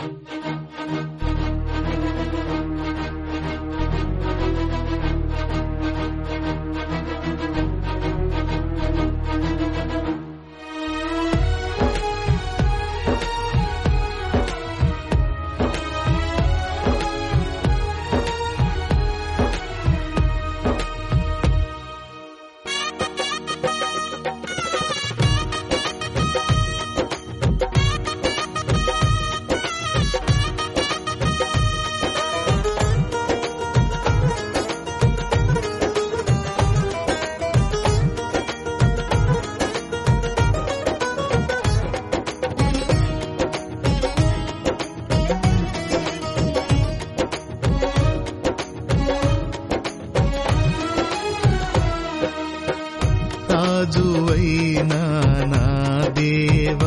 రాజువైన నా దేవ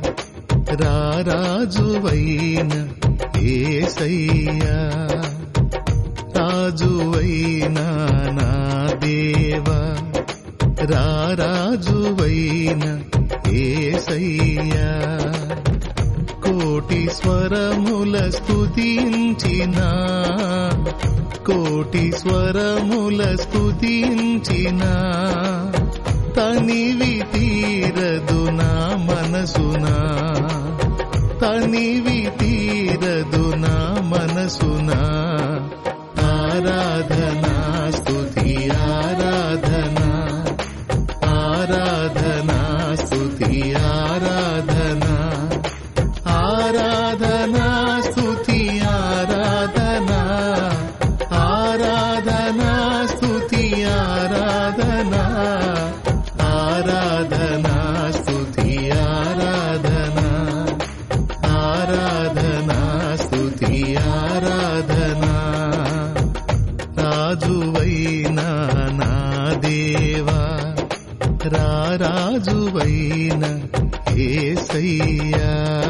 రారాజువైన ఏసయ్యా రాజువైన నా దేవ రారాజువైన ఏసయ్యా కోటి స్వరముల స్తుతించిన కోటి స్వరముల స్తుతించిన తనివి తీరదు నా మనసునా తనివి తీరదు నా మనసునా ఆరాధనా స్తుతి ఆరాధనా ఆరాధనా స్తుతి ఆరాధనా ఆరాధనా స్తుతి ఆరాధనా ఆరాధనా స్తుతి ఆరాధనా ఆరాధనా స్తుతి ఆరాధనా ఆరాధనా స్తుతి ఆరాధనా రాజువైన నా దేవా రారాజువైన ఏసయ్యా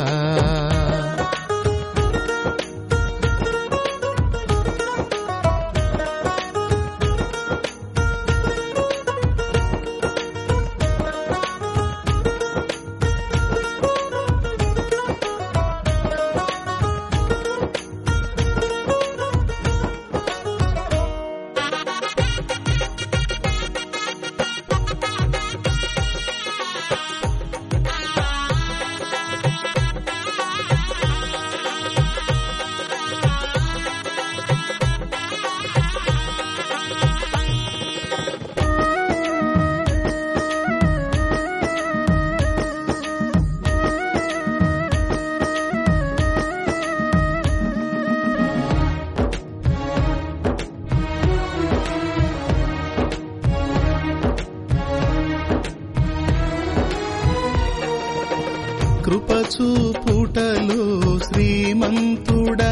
కృపచూపుటలు శ్రీమంతుడా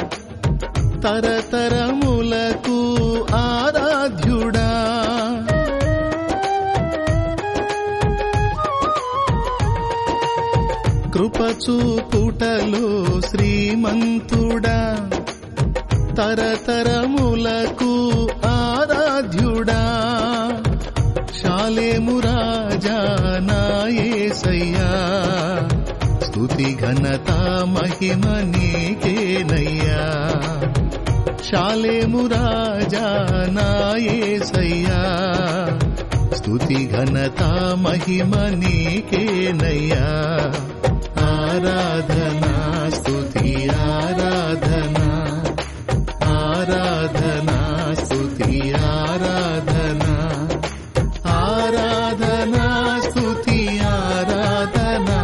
తరతరములకు ఆరాధ్యుడా కృపచూపుటలు శ్రీమంతుడా తరతరములకు ఆరాధ్యుడా శాలేము రాజా నాయసయ్యా స్తుతి ఘనత మహిమ నీకేనయ్యా శాలేము రాజా నాయసయ్యా స్తుతి ఘనత మహిమ నీకేనయ్యా ఆరాధనా స్తుతి ఆరాధనా ఆరాధనా స్తుతి ఆరాధనా ఆరాధనా స్తుతి ఆరాధనా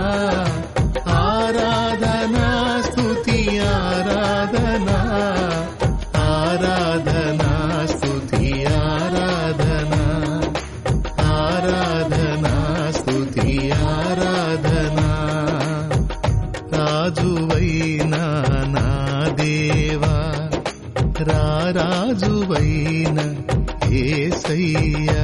ఆరాధనా స్తుతి ఆరాధనా ఆరాధనా స్తుతి ఆరాధనా ఆరాధనా స్తుతి ఆరాధనా రాజువైన నా దేవా రారాజువైన ఏసయ్యా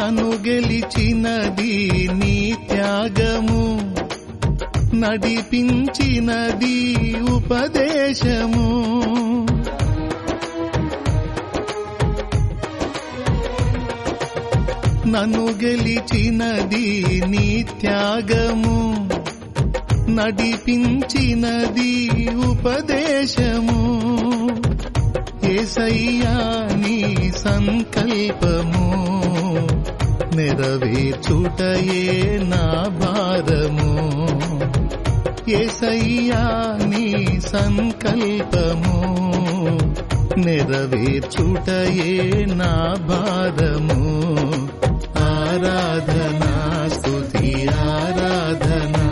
నన్ను గెలిచినది నీ త్యాగము నడిపించినది ఉపదేశము నన్ను గెలిచినది నీ త్యాగము నడిపించినది ఉపదేశము ఏసయ్యా నీ సంకల్పము నెరవేర్చుటయే నా భారము ఏసయ్యా నీ సంకల్పము నెరవేర్చుటయే నా భారము ఆరాధనా స్తుతి ఆరాధనా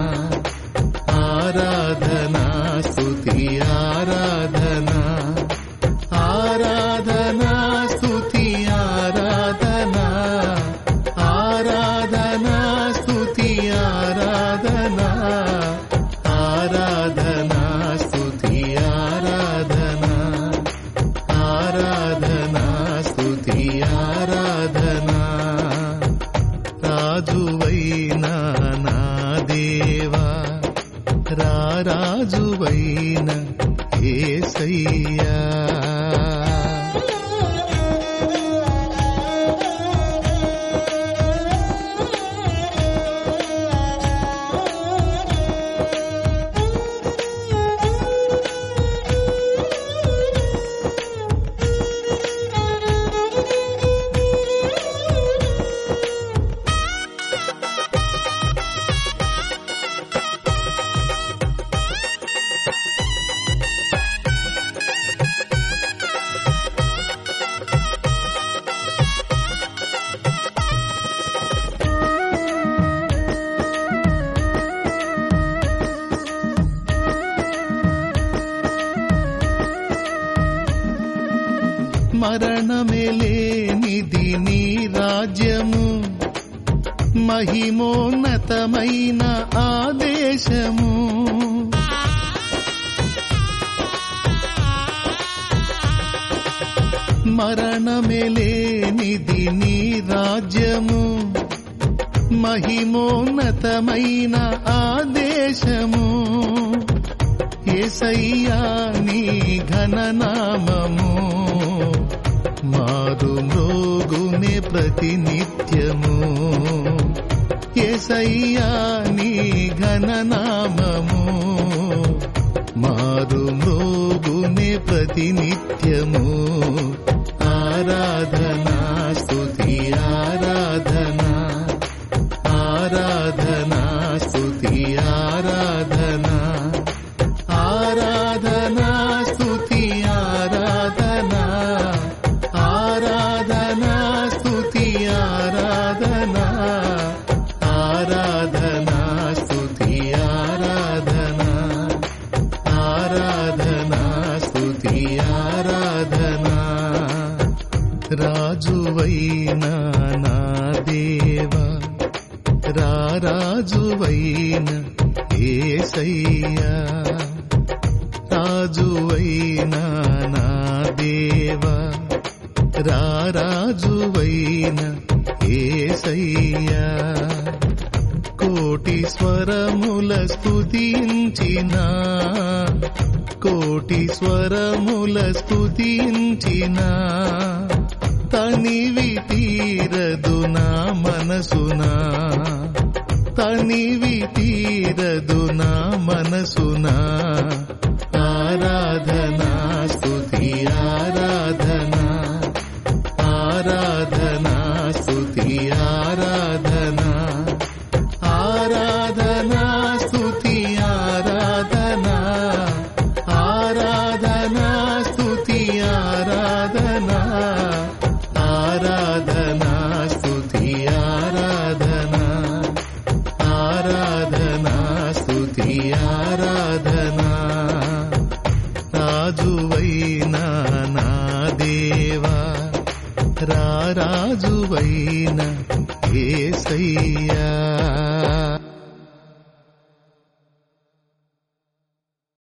ఆరాధనా స్తుతి ఆరాధనా ఆరాధనా స్తుతి ఆరాధనా ఆరాధనా స్తుతి ఆరాధనా ఆరాధనా స్తుతి ఆరాధనా ఆరాధనా స్తుతి ఆరాధనా రాజువైనా నా దేవా రారాజువైన ఏసయ్యా మరణమేలేనిది నీ రాజ్యము మహిమోన్నతమైన ఆదేశము మరణమేలేనిది నీ రాజ్యము మహిమోన్నతమైన ఆదేశము ఏసయ్యా నీ ఘననామము మారు మ్రోగునే ప్రతినిత్యము ఏసయ్యా నీ ఘననామము మారు మ్రోగునే ప్రతినిత్యము ఆరాధనా స్తుతి ఆరాధనా ఆరాధనా స్తుతి ఆరాధనా ఆరాధనా స్తుతి ఆరాధనా ఆరాధనా స్తుతి ఆరాధనా ఆరాధనా స్తుతి ఆరాధనా ఆరాధనా స్తుతి ఆరాధనా రాజువైన నా దేవా రారాజువైన ఏసయ్యా రాజువైన నా దేవా రారాజువైన ఏసయ్యా కోటి స్వరముల స్తుతించిన కోటి స్వరముల స్తుతించిన తనివి తీరదు నా మనసునా తనివి తీరదు నా మనసునా ఆరాధనా స్తుతి ఆరాధనా ఆరాధనా స్తుతి ఆరాధనా ఆరాధనా స్తుతి ఆరాధనా ఆరాధనా స్తుతి ఆరాధనా ఆరాధనా స్తుతి ఆరాధనా ఆరాధనా స్తుతి ఆరాధనా రాజువైన నా దేవా రారాజువైన ఏసయ్యా